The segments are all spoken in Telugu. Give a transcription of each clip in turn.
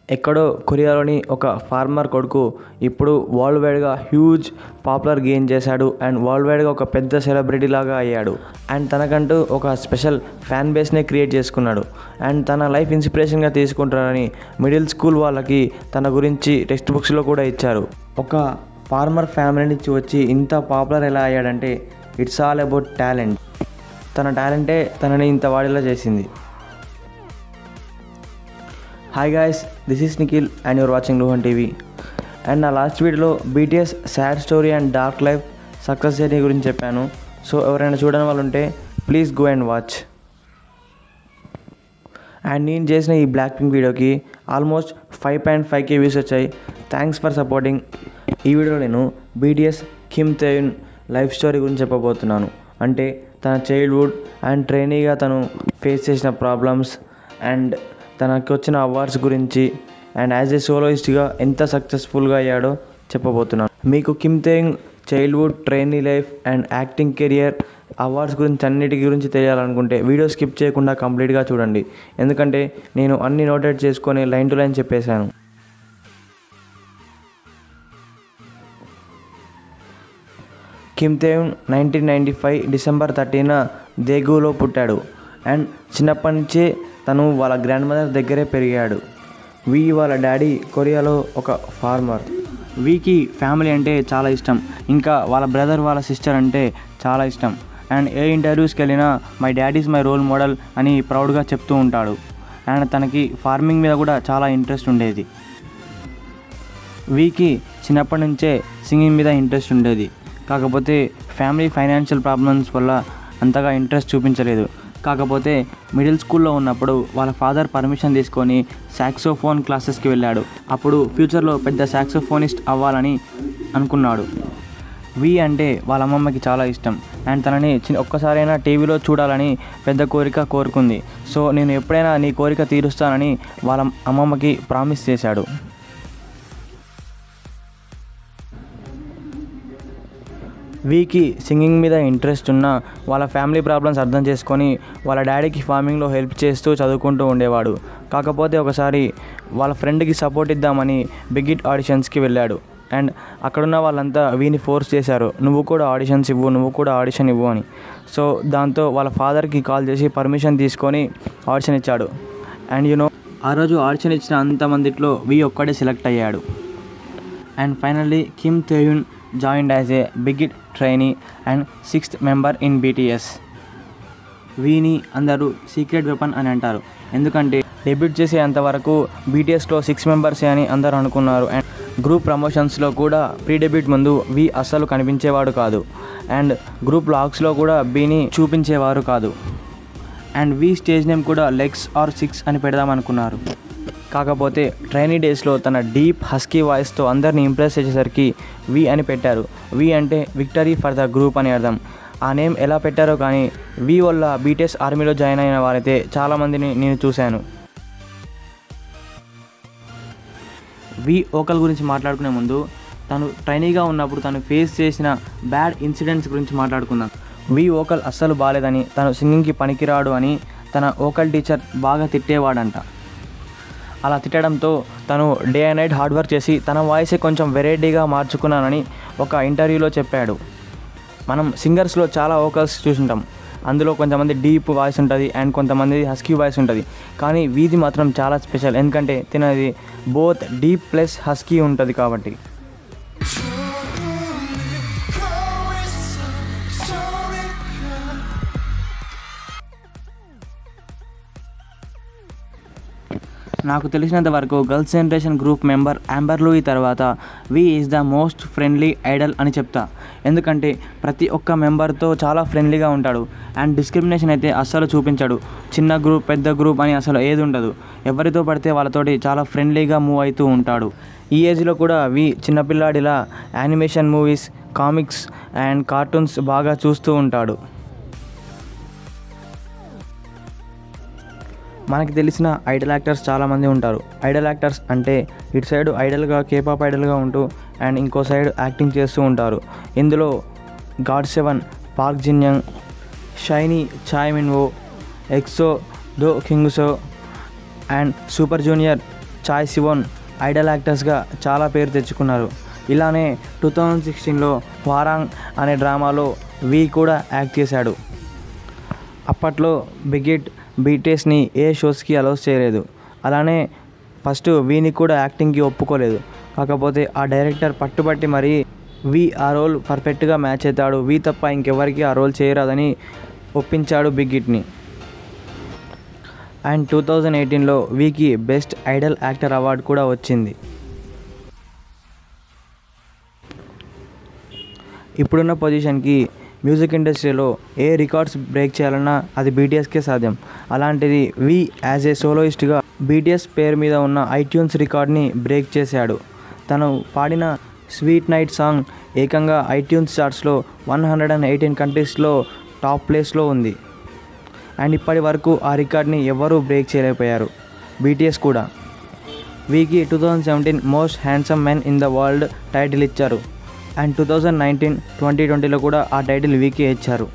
ఎక్కడో కొరియాలోని ఒక ఫార్మర్ కొడుకు ఇప్పుడు వరల్డ్ వైడ్గా హ్యూజ్ పాపులర్ గెయిన్ చేశాడు అండ్ వరల్డ్ వైడ్గా ఒక పెద్ద సెలబ్రిటీ లాగా అయ్యాడు అండ్ తనకంటూ ఒక స్పెషల్ ఫ్యాన్ బేస్నే క్రియేట్ చేసుకున్నాడు అండ్ తన లైఫ్ ఇన్స్పిరేషన్గా తీసుకుంటారని మిడిల్ స్కూల్ వాళ్ళకి తన గురించి టెక్స్ట్ బుక్స్లో కూడా ఇచ్చారు ఒక ఫార్మర్ ఫ్యామిలీ నుంచి వచ్చి ఇంత పాపులర్ ఎలా అయ్యాడంటే ఇట్స్ ఆల్ అబౌట్ టాలెంట్ తన టాలెంటే తనని ఇంత వాడేలా చేసింది hi guys this is Nikhil and your watching Lohan TV and నా లాస్ట్ వీడియోలో BTS sad story and dark life success journey గురించి చెప్పాను సో ఎవరైనా చూడని వాళ్ళు ఉంటే please go and watch and నేను చేసిన ఈ బ్లాక్ పింక్ వీడియోకి almost five point five K views వచ్చాయి థ్యాంక్స్ ఫర్ సపోర్టింగ్ ఈ వీడియోలో నేను బీటీఎస్ కిమ్ తేయున్ లైఫ్ స్టోరీ గురించి చెప్పబోతున్నాను అంటే తన చైల్డ్హుడ్ అండ్ ట్రైనీగా తను ఫేస్ చేసిన ప్రాబ్లమ్స్ అండ్ తనకి వచ్చిన అవార్డ్స్ గురించి అండ్ యాజ్ ఏ సోలోయిస్ట్గా ఎంత సక్సెస్ఫుల్గా అయ్యాడో చెప్పబోతున్నాను మీకు Kim Taehyung childhood trainee life and acting career awards గురించి అన్నిటి గురించి తెలియాలనుకుంటే వీడియో స్కిప్ చేయకుండా కంప్లీట్గా చూడండి ఎందుకంటే నేను అన్ని నోటెడ్ చేసుకొని లైన్ టు లైన్ చెప్పేశాను Kim Taehyung nineteen ninety five December thirteen దేగులో పుట్టాడు అండ్ చిన్నప్పటి నుంచే తను వాళ్ళ గ్రాండ్ మదర్ దగ్గరే పెరిగాడు వి వాళ్ళ డాడీ కొరియాలో ఒక ఫార్మర్ వీకి ఫ్యామిలీ అంటే చాలా ఇష్టం ఇంకా వాళ్ళ బ్రదర్ వాళ్ళ సిస్టర్ అంటే చాలా ఇష్టం అండ్ ఏ ఇంటర్వ్యూస్కి వెళ్ళినా my daddy is my role model అని ప్రౌడ్గా చెప్తూ ఉంటాడు అండ్ తనకి ఫార్మింగ్ మీద కూడా చాలా ఇంట్రెస్ట్ ఉండేది వీకి చిన్నప్పటి నుంచే సింగింగ్ మీద ఇంట్రెస్ట్ ఉండేది కాకపోతే ఫ్యామిలీ ఫైనాన్షియల్ ప్రాబ్లమ్స్ వల్ల అంతగా ఇంట్రెస్ట్ చూపించలేదు కాకపోతే మిడిల్ స్కూల్లో ఉన్నప్పుడు వాళ్ళ ఫాదర్ పర్మిషన్ తీసుకొని సాక్సోఫోన్ క్లాసెస్కి వెళ్ళాడు అప్పుడు ఫ్యూచర్లో పెద్ద సాక్సోఫోనిస్ట్ అవ్వాలని అనుకున్నాడు వి అంటే వాళ్ళ అమ్మమ్మకి చాలా ఇష్టం అండ్ తనని చిన్న ఒక్కసారైనా టీవీలో చూడాలని పెద్ద కోరిక కోరుకుంది సో నేను ఎప్పుడైనా నీ కోరిక తీరుస్తానని వాళ్ళ అమ్మమ్మకి ప్రామిస్ చేశాడు వీకి సింగింగ్ మీద ఇంట్రెస్ట్ ఉన్న వాళ్ళ ఫ్యామిలీ ప్రాబ్లమ్స్ అర్థం చేసుకొని వాళ్ళ డాడీకి ఫార్మింగ్లో హెల్ప్ చేస్తూ చదువుకుంటూ ఉండేవాడు కాకపోతే ఒకసారి వాళ్ళ ఫ్రెండ్కి సపోర్ట్ ఇద్దామని బిగిట్ ఆడిషన్స్కి వెళ్ళాడు అండ్ అక్కడున్న వాళ్ళంతా వీని ఫోర్స్ చేశారు నువ్వు కూడా ఆడిషన్స్ ఇవ్వు నువ్వు కూడా ఆడిషన్ ఇవ్వు అని సో దాంతో వాళ్ళ ఫాదర్కి కాల్ చేసి పర్మిషన్ తీసుకొని ఆడిషన్ ఇచ్చాడు అండ్ యూనో ఆ రోజు ఆడిషన్ ఇచ్చిన అంతమందిట్లో వి ఒక్కడే సెలెక్ట్ అయ్యాడు and finally Kim Taehyung joined as a Big Hit trainee and sixth member in BTS వీని అందరూ సీక్రెట్ వెపన్ అని అంటారు ఎందుకంటే డెబ్యూట్ చేసేంత వరకు బీటీఎస్లో సిక్స్ మెంబర్సే అని అందరూ అనుకున్నారు అండ్ గ్రూప్ ప్రమోషన్స్లో కూడా ప్రీ డెబ్యూట్ ముందు వి అస్సలు కనిపించేవాడు కాదు అండ్ గ్రూప్ లాగ్స్లో కూడా బీని చూపించేవారు కాదు అండ్ వి స్టేజ్ నేమ్ కూడా లెగ్స్ ఆర్ సిక్స్ అని పెడదామనుకున్నారు కాకపోతే ట్రైనీ డేస్లో తన డీప్ హస్కీ వాయిస్తో అందరిని ఇంప్రెస్ చేసేసరికి వి అని పెట్టారు వి అంటే విక్టరీ ఫర్ ద గ్రూప్ అని అర్థం ఆ నేమ్ ఎలా పెట్టారో కానీ వి వల్ల బీటీఎస్ ఆర్మీలో జాయిన్ అయిన వారైతే చాలామందిని నేను చూశాను వి ఓకల్ గురించి మాట్లాడుకునే ముందు తను ట్రైనీగా ఉన్నప్పుడు తను ఫేస్ చేసిన బ్యాడ్ ఇన్సిడెంట్స్ గురించి మాట్లాడుకుందాం వి ఓకల్ అస్సలు బాగాలేదని తను సింగింగ్కి పనికిరాడు అని తన ఓకల్ టీచర్ బాగా తిట్టేవాడంట అలా తిట్టడంతో తను day and night hard work చేసి తన వాయిస్ కొంచెం వెరైటీగా మార్చుకున్నానని ఒక ఇంటర్వ్యూలో చెప్పాడు మనం సింగర్స్లో చాలా ఓకల్స్ చూసుంటాం అందులో కొంతమంది డీప్ వాయిస్ ఉంటుంది అండ్ కొంతమంది హస్కీ వాయిస్ ఉంటుంది కానీ వీధి మాత్రం చాలా స్పెషల్ ఎందుకంటే తినది బోత్ డీప్ ప్లస్ హస్కీ ఉంటుంది కాబట్టి నాకు తెలిసినంత వరకు Girls Generation group member Amber Liu తర్వాత V is the most friendly idol అని చెప్తా ఎందుకంటే ప్రతి ఒక్క మెంబర్తో చాలా ఫ్రెండ్లీగా ఉంటాడు అండ్ డిస్క్రిమినేషన్ అయితే అస్సలు చూపించాడు చిన్న గ్రూప్ పెద్ద గ్రూప్ అని అసలు ఏది ఉండదు ఎవరితో పడితే వాళ్ళతోటి చాలా ఫ్రెండ్లీగా మూవ్ అవుతూ ఉంటాడు ఈ ఏజ్లో కూడా వి చిన్నపిల్లాడిలా animation movies comics and cartoons బాగా చూస్తూ ఉంటాడు మనకి తెలిసిన ఐడల్ యాక్టర్స్ చాలామంది ఉంటారు ఐడల్ యాక్టర్స్ అంటే ఇటు సైడ్ ఐడల్గా కేపాప్ ఐడల్గా ఉంటూ అండ్ ఇంకో సైడ్ యాక్టింగ్ చేస్తూ ఉంటారు ఇందులో GOT seven Park Jinyoung SHINee Choi Minho EXO Do Kyungsoo and Super Junior Choi Siwon idol యాక్టర్స్గా చాలా పేరు తెచ్చుకున్నారు ఇలానే టూ థౌజండ్ సిక్స్టీన్లో వారాంగ్ అనే డ్రామాలో వి కూడా యాక్ట్ చేశాడు అప్పట్లో బిగిట్ బీటీఎస్ని ఏ షోస్కి అలౌస్ చేయలేదు అలానే ఫస్ట్ వీని కూడా యాక్టింగ్కి ఒప్పుకోలేదు కాకపోతే ఆ డైరెక్టర్ పట్టుబట్టి మరీ వి ఆ రోల్ పర్ఫెక్ట్గా మ్యాచ్ అవుతాడు వి తప్ప ఇంకెవరికి ఆ రోల్ చేయరాదని ఒప్పించాడు బిగ్గిట్ని అండ్ టూ థౌజండ్ ఎయిటీన్లో వీకి బెస్ట్ ఐడల్ యాక్టర్ అవార్డు కూడా వచ్చింది ఇప్పుడున్న పొజిషన్కి మ్యూజిక్ ఇండస్ట్రీలో ఏ రికార్డ్స్ బ్రేక్ చేయాలన్నా అది బీటీఎస్కే సాధ్యం అలాంటిది వి యాజ్ ఏ సోలోయిస్ట్గా బీటీఎస్ పేరు మీద ఉన్న ఐట్యూన్స్ రికార్డ్ని బ్రేక్ చేశాడు తను పాడిన స్వీట్ నైట్ సాంగ్ ఏకంగా ఐట్యూన్స్ చార్ట్స్లో వన్ హండ్రెడ్ అండ్ ఎయిటీన్ కంట్రీస్లో టాప్ ప్లేస్లో ఉంది అండ్ ఇప్పటి వరకు ఆ రికార్డ్ని ఎవరూ బ్రేక్ చేయలేకపోయారు బీటీఎస్ కూడా వీకి two thousand seventeen most handsome men in the world title ఇచ్చారు and two thousand nineteen twenty ట్వంటీలో కూడా ఆ టైటిల్ వీకే ఇచ్చారు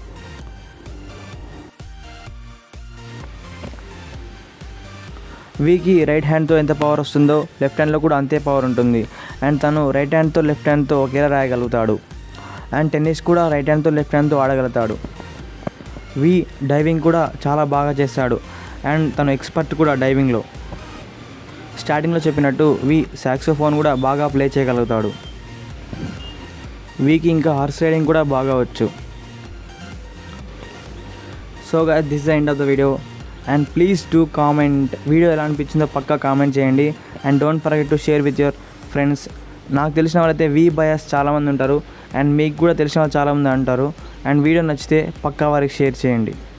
వీకి రైట్ హ్యాండ్తో ఎంత పవర్ వస్తుందో లెఫ్ట్ హ్యాండ్లో కూడా అంతే పవర్ ఉంటుంది అండ్ తను రైట్ హ్యాండ్తో లెఫ్ట్ హ్యాండ్తో ఒకేలా రాయగలుగుతాడు అండ్ టెన్నిస్ కూడా రైట్ హ్యాండ్తో లెఫ్ట్ హ్యాండ్తో ఆడగలుగుతాడు వి డైవింగ్ కూడా చాలా బాగా చేస్తాడు అండ్ తను ఎక్స్పర్ట్ కూడా డైవింగ్లో స్టార్టింగ్లో చెప్పినట్టు వి సాక్సోఫోన్ కూడా బాగా ప్లే చేయగలుగుతాడు వీకి ఇంకా హార్స్ రైడింగ్ కూడా బాగా వచ్చు సో గా this the end of the video and please do comment video ఎలా అనిపించిందో పక్కా కామెంట్ చేయండి and don't forget to share with your friends నాకు తెలిసిన వాళ్ళైతే వి బయాస్ చాలామంది ఉంటారు అండ్ మీకు కూడా తెలిసిన వాళ్ళు చాలామంది అంటారు అండ్ వీడియో నచ్చితే పక్కా వారికి షేర్ చేయండి